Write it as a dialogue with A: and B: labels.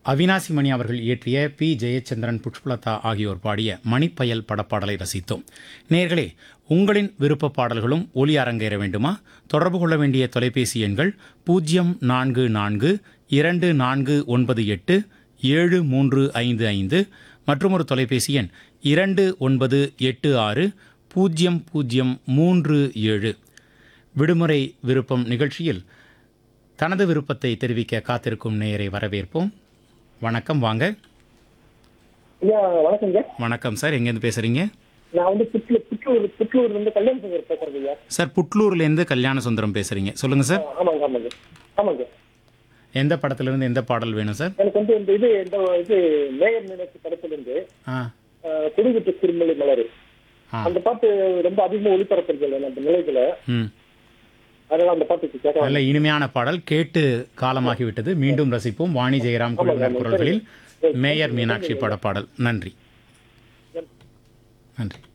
A: அவினாசி மணி அவர்கள் இயற்றிய பி ஜெயச்சந்திரன் புஷ்பலதா ஆகியோர் பாடிய மணிப்பயல் படப்பாடலை ரசித்தோம் நேர்களே உங்களின் விருப்ப பாடல்களும் ஒலி அரங்கேற வேண்டுமா தொடர்பு கொள்ள வேண்டிய தொலைபேசி எண்கள் பூஜ்ஜியம் நான்கு நான்கு இரண்டு நான்கு ஒன்பது எட்டு ஏழு மூன்று ஐந்து ஐந்து மற்றும் ஒரு தொலைபேசி எண் இரண்டு ஒன்பது எட்டு ஆறு பூஜ்ஜியம் பூஜ்ஜியம் மூன்று ஏழு விடுமுறை விருப்பம் நிகழ்ச்சியில் தனது விருப்பத்தை தெரிவிக்க காத்திருக்கும் நேயரை வரவேற்போம் வணக்கம் வாங்க
B: ஐயா வணக்கங்க
A: வணக்கம் சார் எங்கேருந்து பேசுகிறீங்க
B: நான் வந்து புற்று புற்றூர் புற்றூர்ல இருந்து கல்யாண சங்கர் பேசுறேங்க ஐயா
A: சார் புட்லூர்லேருந்து கல்யாண சுந்தரம் பேசுகிறீங்க சொல்லுங்கள் சார்
B: ஆமாங்க ஆமாங்க ஆமாங்க
A: எந்த படத்துலேருந்து எந்த பாடல் வேணும் சார்
B: எனக்கு வந்து இந்த இது இந்த இது மேயர் நினைச்சு படத்துல இருந்து
A: ஆ
B: குடிவிட்டு திருமலை மலர்
A: ஆ
B: அந்த பாட்டு ரொம்ப அதிகமா ஒளிபரப்புறது அந்த நிலையத்துல
A: ம்
B: அதனால அந்த பாட்டு கேட்க
A: நல்ல இனிமையான பாடல் கேட்டு காலமாகிவிட்டது மீண்டும் ரசிப்போம் வாணி ஜெயராம் குழுவினர் குரல்களில் மேயர் மீனாட்சி படப்பாடல் நன்றி நன்றி